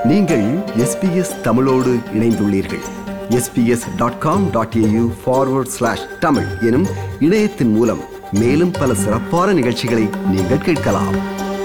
நீங்கள் எஸ்பிஎஸ் தமிழோடு இணைந்துள்ளீர்கள் SBS dot com dot AU forward slash Tamil எனும் இணையத்தின் மூலம் மேலும் பல சிறப்பான நிகழ்ச்சிகளை நீங்கள் கேட்கலாம்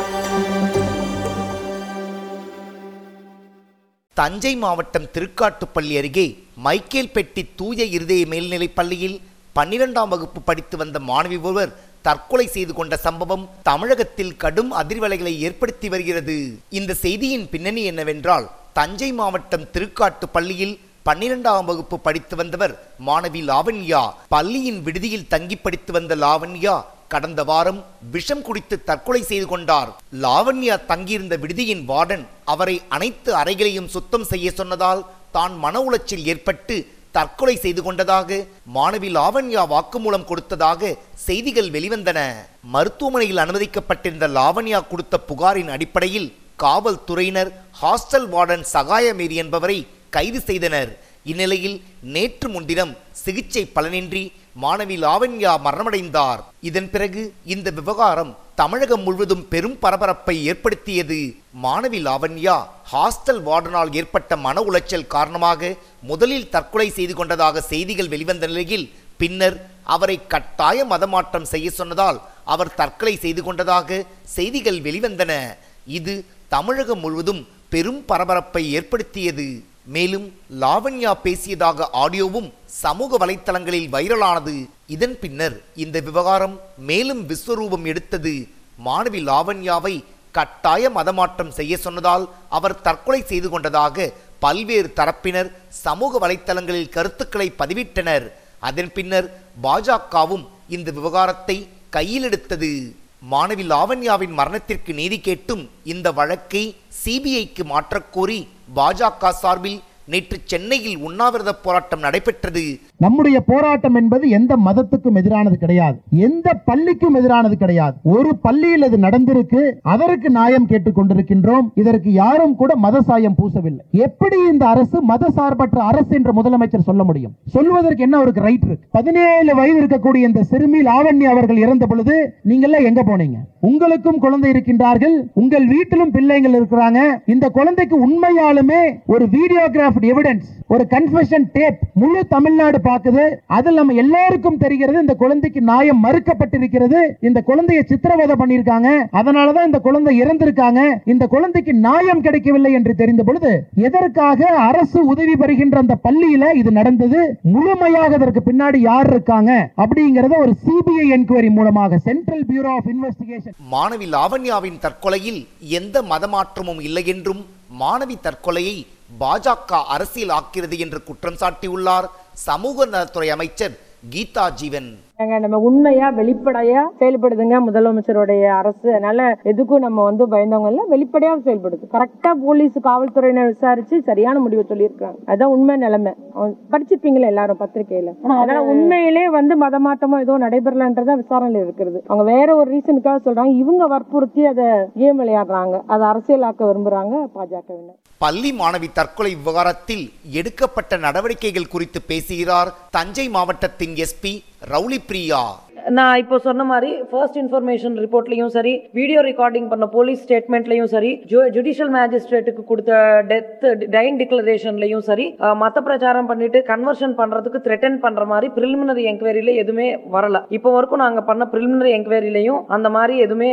தஞ்சை மாவட்டம் திருக்காட்டுப்பள்ளி அருகே மைக்கேல்பெட்டி தூய இருதய மேல்நிலைப் பள்ளியில் பன்னிரெண்டாம் வகுப்பு படித்து வந்த மாணவி ஒருவர் தற்கொலை செய்து கொண்ட சம்பவம் தமிழகத்தில் கடும் அதிர்வலைகளை ஏற்படுத்தி வருகிறது இந்த செய்தியின் பின்னணி என்னவென்றால் தஞ்சை மாவட்டம் திருக்காட்டு பள்ளியில் பன்னிரெண்டாம் வகுப்பு படித்து வந்தவர் மாணவி லாவண்யா பள்ளியின் விடுதியில் தங்கி படித்து வந்த லாவண்யா கடந்த வாரம் விஷம் குடித்து தற்கொலை செய்து கொண்டார் லாவண்யா தங்கியிருந்த விடுதியின் வார்டன் அவரை அனைத்து அறைகளையும் சுத்தம் செய்ய சொன்னதால் தான் மன உளைச்சல் ஏற்பட்டு தற்கொலை செய்து கொண்டதாக மாணவி லாவண்யா வாக்குமூலம் கொடுத்ததாக செய்திகள் வெளிவந்தன மருத்துவமனையில் அனுமதிக்கப்பட்டிருந்த லாவண்யா கொடுத்த புகாரின் அடிப்படையில் காவல்துறையினர் ஹாஸ்டல் வார்டன் சகாயமேரி என்பவரை கைது செய்தனர் இந்நிலையில் நேற்று முன்தினம் சிகிச்சை பலனின்றி மாணவி லாவண்யா மரணமடைந்தார் இதன் பிறகு இந்த விவகாரம் தமிழகம் முழுவதும் பெரும் பரபரப்பை ஏற்படுத்தியது மாணவி லாவண்யா ஹாஸ்டல் வார்டனால் ஏற்பட்ட மன உளைச்சல் காரணமாக முதலில் தற்கொலை செய்து கொண்டதாக செய்திகள் வெளிவந்த நிலையில் பின்னர் அவரை கட்டாய மதமாற்றம் செய்ய சொன்னதால் அவர் தற்கொலை செய்து கொண்டதாக செய்திகள் வெளிவந்தன இது தமிழகம் முழுவதும் பெரும் பரபரப்பை ஏற்படுத்தியது மேலும் லாவண்யா பேசியதாக ஆடியோவும் சமூக வலைத்தளங்களில் வைரலானது இதன் பின்னர் இந்த விவகாரம் மேலும் விஸ்வரூபம் எடுத்தது மாணவி லாவண்யாவை கட்டாய மதமாற்றம் செய்ய சொன்னதால் அவர் தற்கொலை செய்து கொண்டதாக பல்வேறு தரப்பினர் சமூக வலைத்தளங்களில் கருத்துக்களை பதிவிட்டனர் அதன் பின்னர் பாஜகவும் இந்த விவகாரத்தை கையில் எடுத்தது மாணவி லாவண்யாவின் மரணத்திற்கு நீதி கேட்டும் இந்த வழக்கை சிபிஐக்கு மாற்றக் கோரி பாஜக சார்பில் நேற்று சென்னையில் உண்ணாவிரத போராட்டம் நடைபெற்றது நம்முடைய போராட்டம் என்பது எந்த மதத்துக்கும் எதிரானது கிடையாது எந்த பள்ளிக்கும் எதிரானது கிடையாது ஒரு பள்ளியில் அது நடந்திருக்கு அதற்கு நியாயம் கேட்டுக் கொண்டிருக்கின்றோம் இதற்கு யாரும் கூட மத சாயம் பூசவில்லை எப்படி இந்த அரசு மத சார்பற்ற அரசு என்று முதலமைச்சர் சொல்ல முடியும் சொல்வதற்கு என்ன அவருக்கு ரைட் இருக்கு பதினேழு வயது இருக்கக்கூடிய இந்த சிறுமி லாவண்யா அவர்கள் இறந்த பொழுது நீங்க எல்லாம் எங்க போனீங்க உங்களுக்கும் குழந்தை இருக்கின்றார்கள் உங்கள் வீட்டிலும் பிள்ளைகள் இருக்கிறாங்க இந்த குழந்தைக்கு உண்மையாலுமே ஒரு வீடியோகிராஃப் எவிடன்ஸ் ஒரு கன்ஃபெஷன் டேப் முழு தமிழ்நாடு பார்க்குது அதில் நம்ம எல்லாருக்கும் தெரிகிறது இந்த குழந்தைக்கு நியாயம் மறுக்கப்பட்டிருக்கிறது இந்த குழந்தையை சித்திரவதை பண்ணியிருக்காங்க அதனாலதான் இந்த குழந்தை இறந்திருக்காங்க இந்த குழந்தைக்கு நியாயம் கிடைக்கவில்லை என்று தெரிந்த பொழுது எதற்காக அரசு உதவி பெறுகின்ற அந்த பள்ளியில இது நடந்தது முழுமையாக இதற்கு பின்னாடி யார் இருக்காங்க அப்படிங்கறத ஒரு சிபிஐ என்கொயரி மூலமாக சென்ட்ரல் பியூரோ ஆஃப் இன்வெஸ்டிகேஷன் மாணவி லாவண்யாவின் தற்கொலையில் எந்த மதமாற்றமும் இல்லை என்றும் மாணவி தற்கொலையை பாஜக அரசியல் ஆக்கிறது என்று குற்றம் சாட்டியுள்ளார் சமூக நலத்துறை அமைச்சர் கீதா ஜீவன் நாங்க நம்ம உண்மையா வெளிப்படையா செயல்படுதுங்க முதலமைச்சருடைய அரசு அதனால எதுக்கும் நம்ம வந்து பயந்தவங்க இல்ல வெளிப்படையா செயல்படுது கரெக்டா போலீஸ் காவல்துறையினர் விசாரிச்சு சரியான முடிவு சொல்லியிருக்காங்க அதான் உண்மை நிலைமை அவன் படிச்சிருப்பீங்களா எல்லாரும் பத்திரிகையில அதனால உண்மையிலே வந்து மதமாட்டமோ ஏதோ நடைபெறலன்றதா விசாரணையில் இருக்கிறது அவங்க வேற ஒரு ரீசனுக்காக சொல்றாங்க இவங்க வற்புறுத்தி அதை கேம் விளையாடுறாங்க அதை அரசியலாக்க விரும்புறாங்க பாஜகவினர் பள்ளி மாணவி தற்கொலை விவகாரத்தில் எடுக்கப்பட்ட நடவடிக்கைகள் குறித்து பேசுகிறார் தஞ்சை மாவட்டத்தின் எஸ்பி ரவுலி பிரியா நான் இப்போ சொன்ன மாதிரி ஃபர்ஸ்ட் இன்ஃபர்மேஷன் ரிப்போர்ட்லையும் சரி வீடியோ ரெக்கார்டிங் பண்ண போலீஸ் ஸ்டேட்மெண்ட்லையும் சரி ஜுடிஷியல் மேஜிஸ்ட்ரேட்டுக்கு கொடுத்த டெத் டைன் டிக்ளரேஷன்லையும் சரி அஹ், மத்த பிரச்சாரம் பண்ணிட்டு கன்வர்ஷன் பண்றதுக்கு த்ரெட்டன் பண்ற மாதிரி ப்ரிலிமினரி என்கொயரியில எதுவுமே வரல இப்போ வரைக்கும் நாங்க பண்ண ப்ரிலிமினரி என்கொயரிலையும் அந்த மாதிரி எதுவுமே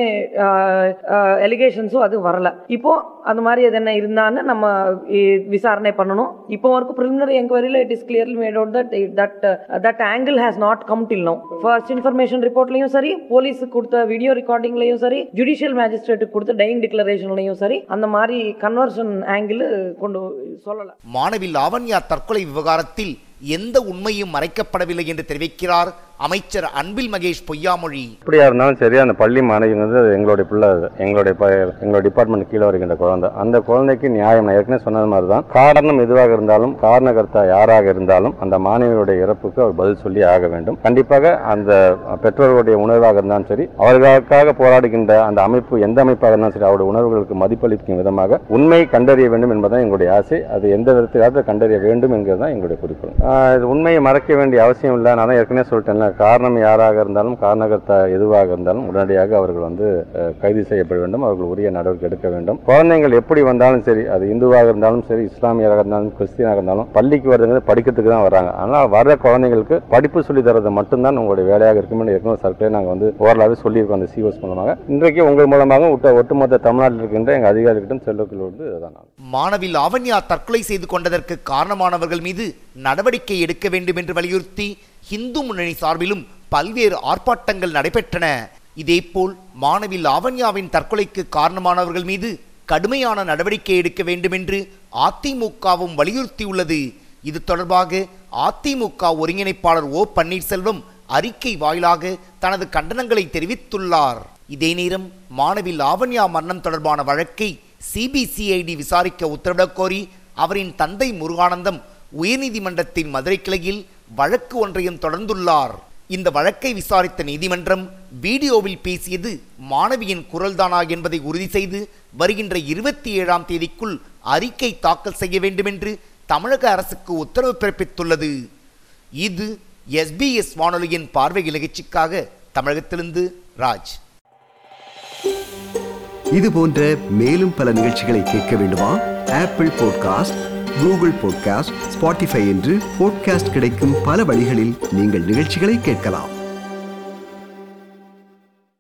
எலிகேஷன்ஸும் அது வரல இப்போ அந்த மாதிரி எது என்ன இருந்தான்னு நம்ம இ- விசாரணை பண்ணணும் இப்போ வரைக்கும் ப்ரிலிமினரி என்கொயரியில் it is clearly made out that that that angle has not come till no first information ரிப்போர்ட்லையும் சரி போலீஸுக்கு கொடுத்த வீடியோ ரெக்கார்டிங்லையும் சரி ஜுடிஷியல் மேஜிஸ்ட்ரேட்டுக்கு கொடுத்த டைங் டிக்ளரேஷன்லையும் சரி அந்த மாதிரி கன்வர்ஷன் ஆங்கிள் கொண்டு சொல்லலை மாணவி லாவண்யா தற்கொலை விவகாரத்தில் எந்த உண்மையும் மறைக்கப்படவில்லை என்று தெரிவிக்கிறார் அமைச்சர் அன்பில் மகேஷ் பொய்யாமொழி எப்படியா இருந்தாலும் சரி அந்த பள்ளி மாணவி வந்து அது எங்களுடைய பிள்ளை அது. எங்களுடைய ப- எங்களுடைய டிபார்ட்மெண்ட் கீழே வருகின்ற குழந்தை அந்த குழந்தைக்கு நியாயம் நான் ஏற்கனவே சொன்னது மாதிரி தான் காரணம் எதுவாக இருந்தாலும் காரணகர்த்தா யாராக இருந்தாலும் அந்த மாணவியுடைய இறப்புக்கு அவர் பதில் சொல்லி ஆக வேண்டும் கண்டிப்பாக அந்த பெற்றோர்களுடைய உணர்வாக இருந்தாலும் சரி அவர்களுக்காக போராடுகின்ற அந்த அமைப்பு எந்த அமைப்பாக இருந்தாலும் சரி அவருடைய உணர்வுகளுக்கு மதிப்பளிக்கும் விதமாக உண்மை கண்டறிய வேண்டும் என்பதுதான் எங்களுடைய ஆசை அது எந்த விதத்திலாவது கண்டறிய வேண்டும் என்கிறது தான் எங்களுடைய குறிக்கோள் ஆஹ் இது உண்மையை மறைக்க வேண்டிய அவசியம் இல்லை நான் தான் ஏற்கனவே சொல்லிட்டேன்ல இதுக்கான காரணம் யாராக இருந்தாலும் காரணகர்த்தா எதுவாக இருந்தாலும் உடனடியாக அவர்கள் வந்து அஹ், கைது செய்யப்பட வேண்டும் அவர்கள் உரிய நடவடிக்கை எடுக்க வேண்டும் குழந்தைகள் எப்படி வந்தாலும் சரி அது இந்துவாக இருந்தாலும் சரி இஸ்லாமியராக இருந்தாலும் கிறிஸ்டியனாக இருந்தாலும் பள்ளிக்கு வருதுங்கிறது படிக்கிறதுக்கு தான் வராங்க ஆனால் வர்ற குழந்தைங்களுக்கு படிப்பு சொல்லி தரது மட்டும்தான் உங்களுடைய வேலையாக இருக்கும் என்று ஏற்கனவே சர்க்கரை நாங்கள் வந்து ஓரளவு சொல்லியிருக்கோம் அந்த சிஓஸ் மூலமாக இன்றைக்கு உங்கள் மூலமாக ஒட்டு ஒட்டுமொத்த தமிழ்நாட்டில் இருக்கின்ற எங்கள் அதிகாரிகளிடம் செல்வர்கள் வந்து இதுதான் நான் மாணவி லாவண்யா தற்கொலை செய்து கொண்டதற்கு காரணமானவர்கள் மீது நடவடிக்கை எடுக்க வேண்டும் என்று வலியுறுத்தி இந்து முன்னணி சார்பிலும் பல்வேறு ஆர்ப்பாட்டங்கள் நடைபெற்றன இதேபோல் மாணவி லாவண்யாவின் தற்கொலைக்கு காரணமானவர்கள் மீது கடுமையான நடவடிக்கை எடுக்க வேண்டும் என்று அதிமுகவும் வலியுறுத்தியுள்ளது இது தொடர்பாக அதிமுக ஒருங்கிணைப்பாளர் ஓ பன்னீர்செல்வம் அறிக்கை வாயிலாக தனது கண்டனங்களை தெரிவித்துள்ளார் இதே நேரம் மாணவி லாவண்யா மரணம் தொடர்பான வழக்கை சிபிசிஐடி விசாரிக்க உத்தரவிடக் கோரி அவரின் தந்தை முருகானந்தம் உயர்நீதிமன்றத்தின் மதுரை கிளையில் வழக்கு ஒன்றையும் தொடர்ந்துள்ளார் இந்த வழக்கை விசாரித்த நீதிமன்றம் வீடியோவில் பேசியது மாணவியின் குரல்தானா என்பதை உறுதி செய்து வருகின்ற இருபத்தி ஏழாம் தேதிக்குள் அறிக்கை தாக்கல் செய்ய வேண்டும் என்று தமிழக அரசுக்கு உத்தரவு பிறப்பித்துள்ளது இது எஸ்பிஎஸ் வானொலியின் பார்வை நிகழ்ச்சிக்காக தமிழகத்திலிருந்து ராஜ் இது போன்ற மேலும் பல நிகழ்ச்சிகளை கேட்க வேண்டுமா Apple podcast Google podcast Spotify என்று பாட்காஸ்ட் கிடைக்கும் பல வழிகளில் நீங்கள் நிகழ்ச்சிகளை கேட்கலாம்